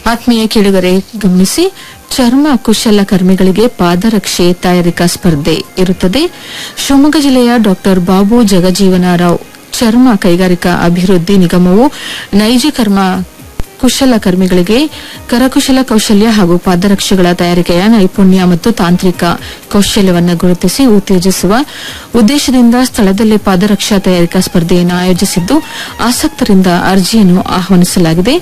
ಆತ್ಮೀಯ ಕೇಳುಗರೆ ಗಮನಿಸಿ ಚರ್ಮ ಕುಶಲಕರ್ಮಿಗಳಿಗೆ ಪಾದರಕ್ಷೆ ತಯಾರಿಕಾ ಸ್ಪರ್ಧೆ ಇರುತ್ತದೆ ಶಿವಮೊಗ್ಗ ಜಿಲ್ಲೆಯ ಡಾಕ್ಟರ್ ಬಾಬು ಜಗಜೀವನರಾವ್ ಚರ್ಮ ಕೈಗಾರಿಕಾ ಅಭಿವೃದ್ಧಿ ನಿಗಮವು ನೈಜ ಕರ್ಮ ಕುಶಲಕರ್ಮಿಗಳಿಗೆ ಕರಕುಶಲ ಕೌಶಲ್ಯ ಹಾಗೂ ಪಾದರಕ್ಷೆಗಳ ತಯಾರಿಕೆಯ ನೈಪುಣ್ಯ ಮತ್ತು ತಾಂತ್ರಿಕ ಕೌಶಲ್ಯವನ್ನು ಗುರುತಿಸಿ ಉತ್ತೇಜಿಸುವ ಉದ್ದೇಶದಿಂದ ಸ್ಥಳದಲ್ಲಿ ಪಾದರಕ್ಷಾ ತಯಾರಿಕಾ ಸ್ಪರ್ಧೆಯನ್ನು ಆಯೋಜಿಸಿದ್ದು ಆಸಕ್ತರಿಂದ ಅರ್ಜಿಯನ್ನು ಆಹ್ವಾನಿಸಲಾಗಿದೆ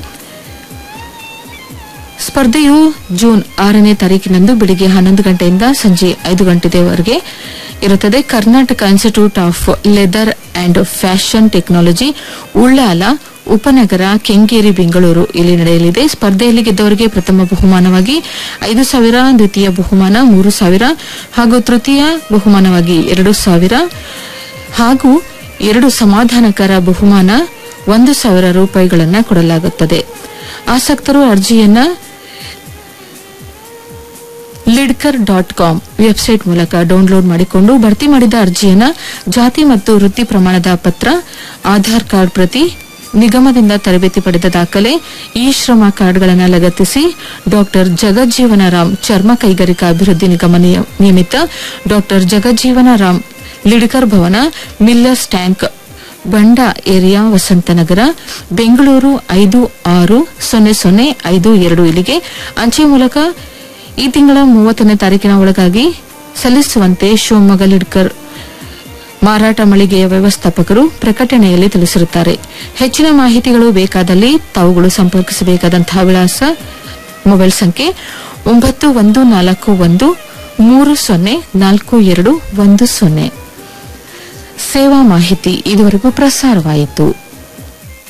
ಸ್ಪರ್ಧೆಯು ಜೂನ್ ಆರನೇ ತಾರೀಕಿನಂದು ಬೆಳಿಗ್ಗೆ ಹನ್ನೊಂದು ಗಂಟೆಯಿಂದ ಸಂಜೆ ಐದು ಗಂಟೆವರೆಗೆ ಇರುತ್ತದೆ Karnataka institute of leather and fashion technology Ullala ಉಪನಗರ ಕೆಂಗೇರಿ ಬೆಂಗಳೂರು ಇಲ್ಲಿ ನಡೆಯಲಿದೆ ಸ್ಪರ್ಧೆಯಲ್ಲಿ ಗೆದ್ದವರಿಗೆ ಪ್ರಥಮ ಬಹುಮಾನವಾಗಿ ಐದು ಸಾವಿರ ದ್ವಿತೀಯ ಬಹುಮಾನ ಮೂರು ಸಾವಿರ ಹಾಗೂ ತೃತೀಯ ಬಹುಮಾನವಾಗಿ ಎರಡು ಸಾವಿರ ಹಾಗೂ ಎರಡು ಸಮಾಧಾನಕರ ಬಹುಮಾನ ಒಂದು ಸಾವಿರ ರೂಪಾಯಿಗಳನ್ನು ಕೊಡಲಾಗುತ್ತದೆ ಆಸಕ್ತರು ಅರ್ಜಿಯನ್ನ ಲಿಡ್ಕರ್ ಡಾಟ್ ಕಾಮ್ ವೆಬ್ಸೈಟ್ ಮೂಲಕ ಡೌನ್ಲೋಡ್ ಮಾಡಿಕೊಂಡು ಭರ್ತಿ ಮಾಡಿದ ಅರ್ಜಿಯನ್ನ ಜಾತಿ ಮತ್ತು ವೃತ್ತಿ ಪ್ರಮಾಣದ ಪತ್ರ ಆಧಾರ್ ಕಾರ್ಡ್ ಪ್ರತಿ ನಿಗಮದಿಂದ ತರಬೇತಿ ಪಡೆದ ದಾಖಲೆ ಇ ಶ್ರಮ ಕಾರ್ಡ್ಗಳನ್ನು ಲಗತ್ತಿಸಿ ಡಾಕ್ಟರ್ ಜಗಜ್ಜೀವನರಾಮ್ ಚರ್ಮ ಕೈಗಾರಿಕಾ ಅಭಿವೃದ್ಧಿ ನಿಗಮ ನಿಯ- ನಿಯಮಿತ doctor Jagjivanram Lidkar Bhavan Millers tank bund area Vasanthnagar Bengaluru ಐದು ಆರು ಸೊನ್ನೆ ಸೊನ್ನೆ ಐದು ಎರಡು ಇಲ್ಲಿಗೆ ಅಂಚೆ ಮೂಲಕ ಈ ತಿಂಗಳ ಮೂವತ್ತನೇ ತಾರೀಕಿನ ಒಳಗಾಗಿ ಸಲ್ಲಿಸುವಂತೆ ಶಿವಮೊಗ್ಗ ಲಿಡ್ಕರ್ ಮಾರಾಟ ಮಳಿಗೆಯ ವ್ಯವಸ್ಥಾಪಕರು ಪ್ರಕಟಣೆಯಲ್ಲಿ ತಿಳಿಸಿರುತ್ತಾರೆ ಹೆಚ್ಚಿನ ಮಾಹಿತಿಗಳು ಬೇಕಾದಲ್ಲಿ ತಾವುಗಳು ಸಂಪರ್ಕಿಸಬೇಕಾದಂತಹ ವಿಳಾಸ ಮೊಬೈಲ್ ಸಂಖ್ಯೆ ಒಂಬತ್ತು ಒಂದು ನಾಲ್ಕು ಒಂದು ಮೂರು ಸೊನ್ನೆ ನಾಲ್ಕು ಎರಡು ಒಂದು ಸೊನ್ನೆ ಸೇವಾ ಮಾಹಿತಿ ಇದುವರೆಗೂ ಪ್ರಸಾರವಾಯಿತು